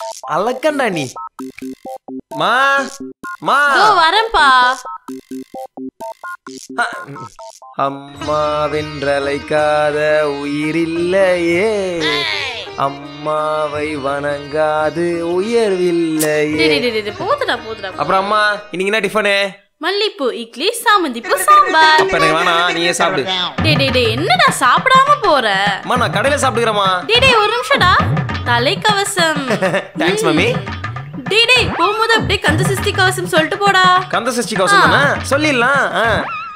அலக்கண்டா நீ மா மா ஓ வரேன்ப்பா அம்மாவென்றழைக்காத உயிரில்லையே அம்மாவை வணங்காது உயர்வில்லையே டேய், டேய், டேய், டேய், போதுடா போதுடா அப்புறம் அம்மா இன்னைக்கு என்ன டிஃபனு மல்லிப்பூ இட்லி சாமந்தி பூ சாம்பார் அப்ப எனக்கு வேணாம் நீயே சாப்பிடு டேய் டேய் டேய் என்னடா சாப்பிடாம போற அம்மா நான் கடையில சாப்பிட்டுக்கிறேம்மா டேய் டேய் ஒரு நிமிஷம்டா தலைக்கவசம் தேங்க்ஸ் மம்மி டேய் டேய் போகும்போது அப்படியே கந்த சிஸ்டி கவசம் சொல்லிட்டு போடா கந்த சஷ்டி கவசம் தானே சொல்லிடலாம் ஆ.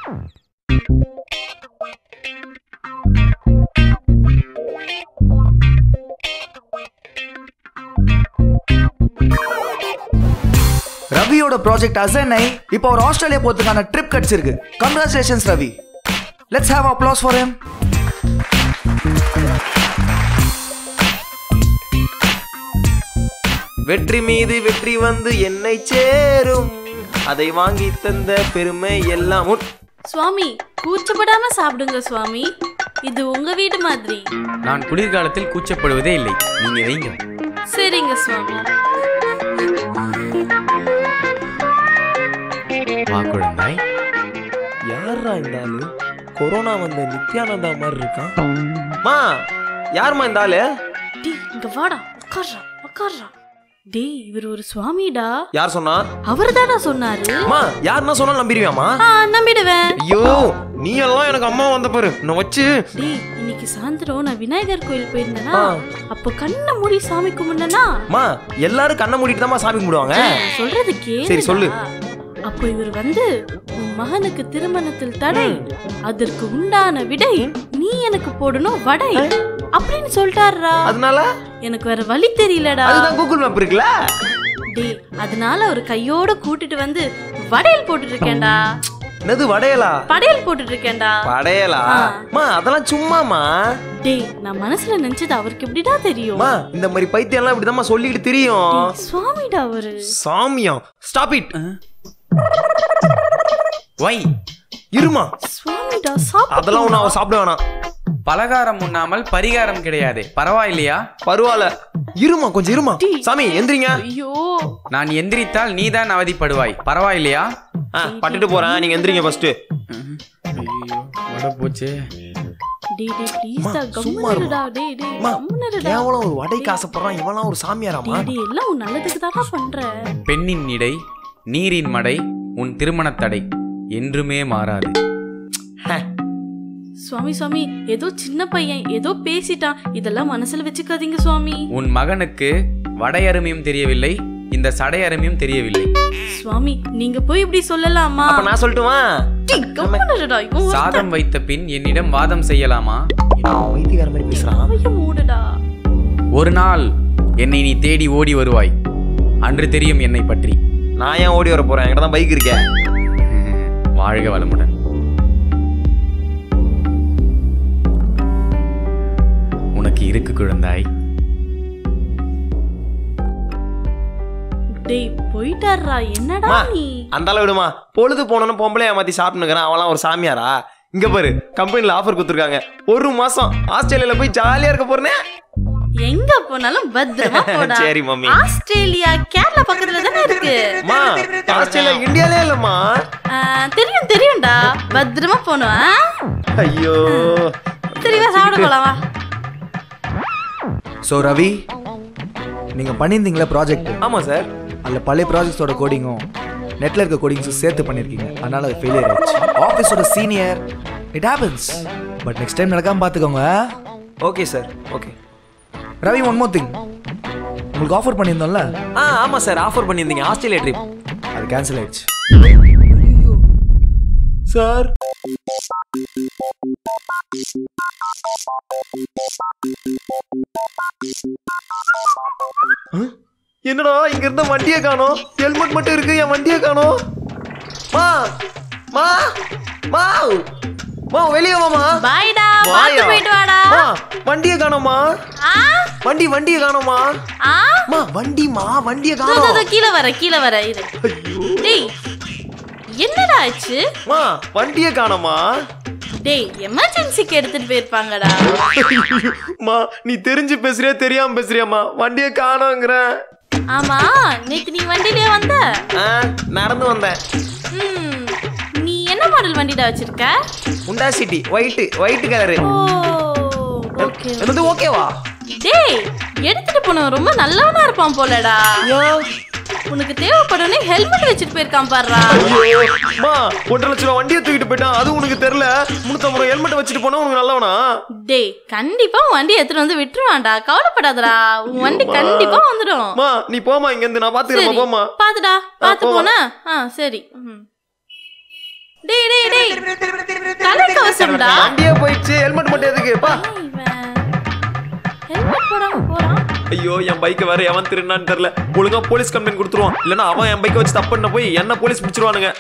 ரவியோட ப்ராஜெக்ட் அசன் ஆகி இப்போ அவர் ஆஸ்திரேலியா போறதுக்கான ட்ரிப் கிடைச்சிருக்கு congratulations Ravi let's have applause for him வெற்றி மீது வெற்றி வந்து என்னை சேரும் அதை வாங்கி தந்த பெருமை எல்லாம் உன் சுவாமி கூச்சப்படாம சாப்பிடுங்க சுவாமி இது உங்க வீடு மாதிரி நான் குளிர்காலத்தில் கூச்சப்படுவதே இல்லை நீங்க வைங்க சரிங்க சுவாமி வா குழந்தாய் யாரா இந்த ஆளு கொரோனா வந்த நித்யானந்தா மாதிரி இருக்கான் மா யாரும்மா இந்த ஆளு டேய் இங்க வாடா உட்கார்றா உட்கார்றா டேய் இவர் ஒரு சுவாமிடா யார் சொன்னா அவர்தாடா சொன்னாரு அம்மா யாருன்னா சொன்னா நம்பிடுவியாமா ஆ நம்பிடுவேன் ஐயோ நீ எல்லாம் எனக்கு அம்மா வந்த பாரு நான் வச்சு டேய் இன்னைக்கு சாயந்தரம் நான் விநாயகர் கோயில் போயிருந்தேனா ஆ. அப்ப கண்ணை மூடி சாமி கும்பிட்டேனா அம்மா எல்லாரும் கண்ணை மூடிட்டு தான் சாமி கும்பிடுவாங்க சொல்றது கேளு சரி, சொல்லு. அப்போ இவர் வந்து உன் மகனுக்கு திருமணத்தில் தடை அதற்கு உண்டான விடை நீ எனக்கு போடணும் வடை அப்படின்னு சொல்லிட்டாருடா அதனால எனக்கு வேற வழி தெரியலடா அதுதான் கூகுள் மேப் இருக்குல்ல டேய் அதனால அவர் கையோட கூட்டிட்டு வந்து வடையல் போட்டுட்டு இருக்கேன்டா என்னது வடையலா படையல் போட்டுட்டு இருக்கேன்டா வடையலா ஆ. அம்மா அதெல்லாம் சும்மாமா டேய் நான் மனசுல நினைச்சது அவருக்கு எப்படிடா தெரியும் அம்மா இந்த மாதிரி பைத்தியம் எல்லாம் இப்படிதான் சொல்லிக்கிட்டு தெரியும் டேய், சுவாமிடா அவரு சாமியம் ஸ்டாப் இட் வை இருமா சுவாமிடா சாப்பிடு அதெல்லாம் ஒண்ணு அவ சாப்பிட வேணாம் பலகாரம் உண்ணாமல் பரிகாரம் கிடையாது பரவாயில்லையா பரவாயில்ல இருமா கொஞ்சம் இருமா சாமி எந்திரிங்க ஐயோ நான் எந்திரித்தால் நீதான் அவதிப்படுவாய் பரவாயில்லையா ஆ, பட்டுட்டு போறேன் நீங்க எந்திரிங்க ஃபர்ஸ்ட் ஐயோ வட போச்சே டேய் டேய் ப்ளீஸ் டா சும்மா கம்முனுடா டேய் டேய் கம்முனுடா கேவலம் ஒரு வடைக்கு ஆசைப்படுறான் இவெல்லாம் ஒரு சாமியாராமா டேய் டேய் எல்லாம் உன் நல்லதுக்கு தான்டா பண்ற பெண்ணின் இடை நீரின் மடை உன் திருமணத் தடை என்றுமே மாறாது சுவாமி சுவாமி ஏதோ சின்ன பையன் ஏதோ பேசிட்டான் இதெல்லாம் மனசுல வச்சுக்காதீங்க சுவாமி உன் மகனுக்கு வடை அருமையும் தெரியவில்லை இந்த சடை அருமையும் தெரியவில்லை சுவாமி நீங்க போய் இப்படி சொல்லலாமா அப்ப நான் சொல்லட்டுமா டேய், கம்முனுடா இவன் ஒரு சாதம் வைத்த பின் என்னிடம் வாதம் செய்யலாமா வைத்தியக்கார மாதிரி பேசுறான் வாயை மூடுடா ஒரு நாள் என்னை நீ தேடி ஓடி வருவாய் அன்று தெரியும் என்னை பற்றி நான் ஏன் ஓடி வர போறேன் என்கிட்ட தான் பைக் இருக்கே வாழ்க வளமுடன் உனக்கு இருக்கு குழந்தாய் டேய் போயிட்டாருடா என்னடா அம்மா, நீ அந்த அளவு விடுமா பொழுது போனோன்னு பொம்பளை ஏமாத்தி சாப்பிட்டுக்கிறான் அவன்லாம் ஒரு சாமியாரா இங்க பாரு கம்பெனில ஆஃபர் கொடுத்துருக்காங்க ஒரு மாசம் ஆஸ்திரேலியால போய் ஜாலியா இருக்க போறேனே எங்க போனாலும் பத்திரமா போடா சரி, மம்மி. ஆஸ்திரேலியா கேரளா பக்கத்துல தானே இருக்கு அம்மா ஆஸ்திரேலியா இந்தியாலே இல்லம்மா ஆ, தெரியும் தெரியும்டா பத்திரமா போகணும் ஆ? ஐயோ சரி வா சாப்பிட போலாம் வா ஸோ ரவி நீங்கள் பண்ணியிருந்தீங்களே ப்ராஜெக்ட் ஆமா சார் அதில் பழைய ப்ராஜெக்ட்ஸோட கோடிங்கும் நெட்டில் இருக்க கோடிங்ஸும் சேர்த்து பண்ணியிருக்கீங்க அதனால அது ஃபெயிலியர் ஆயிடுச்சு ஆஃபீஸோட senior it happens but next time நடக்காமல் பார்த்துக்கோங்க okay sir okay Ravi one more thing உங்களுக்கு ஆஃபர் பண்ணியிருந்தோம்ல ஆ ஆமா சார் ஆஃபர் பண்ணியிருந்தீங்க ஆஸ்திரேலியா ட்ரிப் அது கேன்சல் ஆயிடுச்சு சார் என்னடா இங்க இருந்த வண்டியை காணோம் ஹெல்மெட் மட்டும் இருக்கு என் வண்டியை காணோம் மா மா மா மா வெளியே வாமா பாய்டா வாயா. பார்த்து போயிட்டு வாடா மா வண்டியை காணோமா ஆ வண்டி வண்டியை காணோமா ஆ மா வண்டிமா வண்டியை இதோ, இதோ, காணோம் இதோ, கீழே வர கீழே வர இரு டேய் என்னடா ஆச்சு மா வண்டியை காணோமா டேய் எமர்ஜென்சிக்கு எடுத்துட்டு போயிருப்பாங்கடா மா நீ தெரிஞ்சு பேசுறியா தெரியாம பேசுறியாமா வண்டியை காணோங்கிற ஆமா நேத்து நீ வண்டியிலே வந்த ஆ, நடந்து வந்தேன் ம், நீ என்ன மாடல் வண்டிடா வச்சிருக்க உண்டா city white white colour oh okay என்னது ஓகேவா டேய் எடுத்துட்டு போனவன் ரொம்ப நல்லவனா இருப்பான் போலடா உனக்கு தேவைப்படும்னு ஹெல்மெட் வச்சுட்டு போயிருக்கான் பாருடா ஐயோ மா ஒன்றரை லட்சம் ரூபா வண்டியை தூக்கிட்டு போயிட்டான் அது உனக்கு தெரியல முன்னூத்தம்பது ரூபா ஹெல்மெட் வச்சுட்டு போனா உனக்கு நல்லவனா டேய் கண்டிப்பா உன் வண்டி எடுத்துட்டு வந்து விட்டுருவான்டா கவலைப்படாதடா உன் வண்டி கண்டிப்பா வந்துடும் மா நீ போமா இங்க இருந்து நான் பாத்துக்கிறேன் சரி போமா பாத்துடா பாத்து போவா. போனா ஆ சரி ம். டேய் டேய் டேய் தலைக்கவசம்டா வண்டியே போயிடுச்சு ஹெல்மெட் மட்டும் எதுக்கு பா ஹெல்மெட் போடாம போறான் ஐயோ என் பைக்கை வேற எவன் திருநான்னு தெரியல ஒழுங்கா போலீஸ் கம்ப்ளைண்ட் கொடுத்துருவான் இல்லனா அவன் என் பைக்கை வச்சு தப்பு பண்ண போய் என்ன போலீஸ் பிடிச்சிருவானுங்க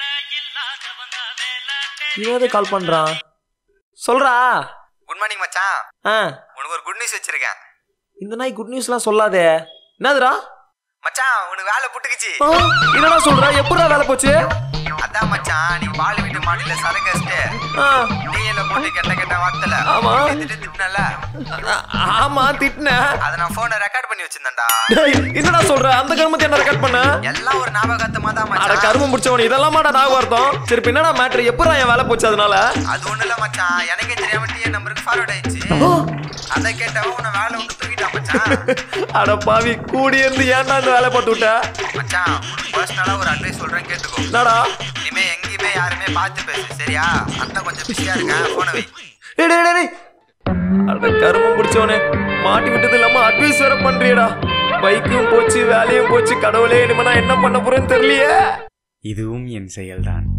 இவன் கால் பண்றான் சொல்றா குட் மார்னிங் மச்சான் ஆ உனக்கு ஒரு குட் நியூஸ் வச்சிருக்கேன் இந்த நாய் குட் நியூஸ்லாம் சொல்லாதே என்னதுடா மச்சான் உனக்கு வேலை புட்டுக்குச்சு ஆ, என்னடா சொல்ற எப்படிடா வேலை போச்சு அதான் மச்சான் நீ பால் வீட்டு மாட்டில சரக்கு வச்சுட்டு ஆ, டீயில போட்டு கெட்ட கெட்ட வார்த்தைல ஆமா. திட்டு திட்டுனல ஆ, ஆமா திட்டினேன் அதை நான் போனை ரெக்கார்ட் பண்ணி வச்சிருந்தேன்டா டேய், என்னடா சொல்ற அந்த கருமத்தை என்ன ரெக்கார்ட் பண்ண எல்லாம் ஒரு ஞாபகத்தமா தான் அட மச்சான் கருமம் முடிச்சவன் இதெல்லாம் மாடா நான் அர்த்தம் சரி இப்ப என்னடா மேட்ரு எப்படா என் வேலை போச்சு அதனால அது ஒண்ணு இல்ல மச்சான் எனக்கே தெரியாம டீ நம்பருக்கு ஃபார்வர்ட் ஆயிடுச்சு அதை கேட்டவன் உன்னை வேலை விட்டு தூக்கிட்டான் மச்சான் அட பாவி கூடி இருந்து ஏன்டா இந்த வேலை போட்டு விட்ட மச்சான் உனக்கு பர்சனலா ஒரு அட்வைஸ் சொல்றேன் கேட்டுக்கோ என்னடா இனிமே எங்கேயுமே யாருமே பார்த்து பேசு சரியா அண்ணன் கொஞ்சம் பிஸியா இருக்கேன் போன வை டேய், டேய், டேய், டேய். அட கருமம் பிடிச்சவனே மாட்டி விட்டது இல்லாம அட்வைஸ் வேற பண்றியடா பைக்கும் போச்சு வேலையும் போச்சு கடவுளே இனிமே நான் என்ன பண்ண போறேன்னு தெரியலையே இதுவும் என் செயல்தான்